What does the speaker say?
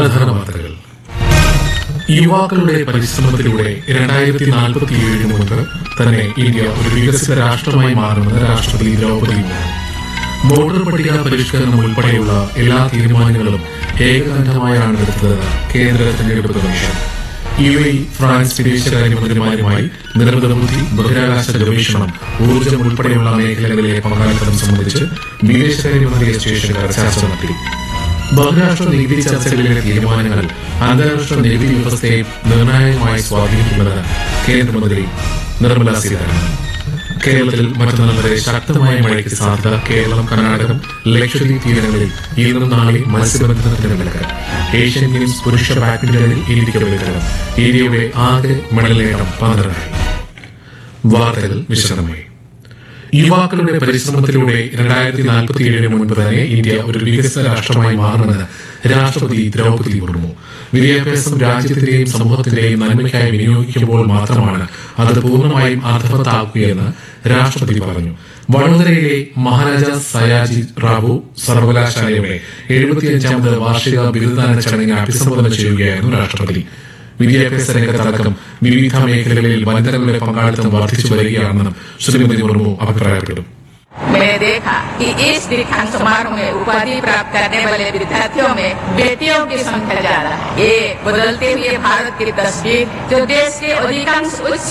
പ്രധാന വാർത്തകൾ യുവാക്കളുടെ പരിശ്രമത്തിലൂടെ രണ്ടായിരത്തി നാൽപ്പത്തിയേഴിന് മുൻപ് തന്നെ ഇന്ത്യ ഒരു വികസിത രാഷ്ട്രമായി മാറുമെന്ന് രാഷ്ട്രപതി ദ്രൗപദി മുർമു വോട്ടർ പട്ടിക പരിഷ്കരണം ഉൾപ്പെടെയുള്ള എല്ലാ തീരുമാനങ്ങളും ഏകകണ്ഠമായാണ് എടുത്തതെന്ന് കേന്ദ്ര തെരഞ്ഞെടുപ്പ് കമ്മീഷൻ യു എ ഫ്രാൻസ് വിദേശകാര്യമന്ത്രിമാരുമായി നിർമ്മിത ബുദ്ധി ബഹിരാകാശ ഗവേഷണം ഊർജ്ജം ഉൾപ്പെടെയുള്ള മേഖലകളിലെ പങ്കാളിത്തം സംബന്ധിച്ച് വിദേശകാര്യമന്ത്രി എസ് ജയശങ്കർ ചർച്ച നടത്തി ബഹുരാഷ്ട്ര നികുതി ചർച്ചകളിലെ തീരുമാനങ്ങൾ അന്താരാഷ്ട്ര നികുതി വ്യവസ്ഥയെ നിർണായകമായി സ്വാധീനിക്കുമെന്ന് കേന്ദ്രമന്ത്രി നിർമ്മല സീതാരാമൻ കേരളത്തിൽ മറ്റന്നാൾ വരെ ശക്തമായ മഴയ്ക്ക് സാധ്യത കേരളം കർണാടകം ലക്ഷദ്വീപ് തീരങ്ങളിൽ ഇന്നും നാളെ മത്സ്യബന്ധനത്തിന് വിലക്ക് ഏഷ്യൻ ഗെയിംസ് പുരുഷ ബാഡ്മിന്റണിൽ ഇന്ത്യക്ക് വെളുക്കണം ഇന്ത്യയുടെ ആകെ മെഡൽ നേട്ടം പന്ത്രണ്ടായി വാർത്തകൾ വിശദമായി യുവാക്കളുടെ പരിശ്രമത്തിലൂടെ രണ്ടായിരത്തി നാൽപ്പത്തിയേഴിന് മുൻപ് തന്നെ ഇന്ത്യ ഒരു വികസിത രാഷ്ട്രമായി മാറുമെന്ന് രാഷ്ട്രപതി ദ്രൗപദി മുർമു വിദ്യാഭ്യാസം രാജ്യത്തിന്റെയും സമൂഹത്തിന്റെയും നന്മയ്ക്കായി വിനിയോഗിക്കുമ്പോൾ മാത്രമാണ് അത് പൂർണ്ണമായും അർത്ഥവത്താക്കുകയെന്ന് രാഷ്ട്രപതി പറഞ്ഞു വഡോദരയിലെ മഹാരാജ സയാജി റാവു സർവകലാശാലയുടെ എഴുപത്തിയഞ്ചാമത് വാർഷിക ബിരുദദാന ചടങ്ങിനെ അഭിസംബോധന ചെയ്യുകയായിരുന്നു രാഷ്ട്രപതി വിദ്യാഭ്യാസ രംഗത്തടക്കം വിവിധ മേഖലകളിൽ വനിതകളുടെ പങ്കാളിത്തം വർദ്ധിച്ചു വരികയാണെന്നും ശ്രീമതി മുർമു അഭിപ്രായപ്പെട്ടു मैंने देखा कि इस दीक्षांत समारोह में उपाधि प्राप्त करने वाले विद्यार्थियों में बेटियों की संख्या ज्यादा है ये बदलते हुए भारत की तस्वीर जो देश के अधिकांश उच्च